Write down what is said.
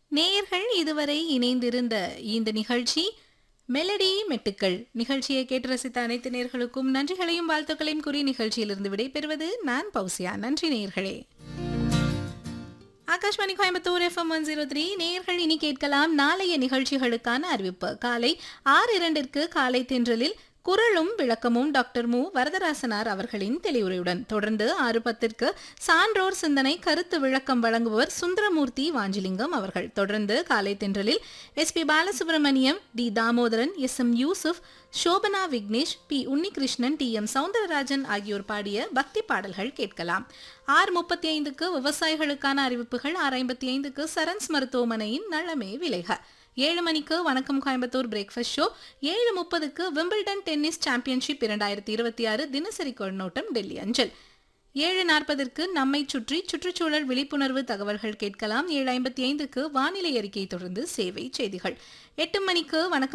நேயர்கள் இதுவரை இணைந்திருந்த இந்த நிகழ்ச்சி மெலடி மெட்டுக்கள் நிகழ்ச்சியை கேட்டு ரசித்த அனைத்து நேர்களுக்கும் நன்றிகளையும் வாழ்த்துக்களையும் கூறி நிகழ்ச்சியிலிருந்து விடைபெறுவது நான் பௌசியா நன்றி நேயர்களே Akashvani Coimbatore FM one zero three நேயர்கள் இனி கேட்கலாம் நாளைய நிகழ்ச்சிகளுக்கான அறிவிப்பு காலை ஆறு இரண்டிற்கு காலை தென்றலில் குரலும் விளக்கமும் டாக்டர் மு வரதராசனார் அவர்களின் தெளிவுரையுடன் தொடர்ந்து ஆறு பத்திற்கு சான்றோர் சிந்தனை கருத்து விளக்கம் வழங்குபவர் சுந்தரமூர்த்தி வாஞ்சிலிங்கம் அவர்கள் தொடர்ந்து காலை தென்றலில் S P Balasubrahmanyam T Damodaran S M Yusuf Shobana Vignesh P Unnikrishnan T M Soundararajan ஆகியோர் பாடிய பக்தி பாடல்கள் கேட்கலாம் ஆறு முப்பத்தி ஐந்துக்கு விவசாயிகளுக்கான அறிவிப்புகள் ஆறு ஐம்பத்தி ஐந்துக்கு சரன்ஸ் மருத்துவமனையின் நலமே விலைக ஏழு மணிக்கு வணக்கம் கோயம்புத்தூர் பிரேக்ஃபாஸ்ட் ஷோ ஏழு முப்பதுக்கு விம்பிள்டன் டென்னிஸ் சாம்பியன்ஷிப் இரண்டாயிரத்தி இருபத்தி ஆறு தினசரி கொள்நோட்டம் டெல்லி அஞ்சல் ஏழு நாற்பதற்கு நம்மை சுற்றி சுற்றுச்சூழல் விழிப்புணர்வு தகவல்கள் கேட்கலாம் ஏழு ஐம்பத்தி ஐந்துக்கு வானிலை அறிக்கை தொடர்ந்து சேவை செய்திகள் எட்டு மணிக்கு வணக்கம்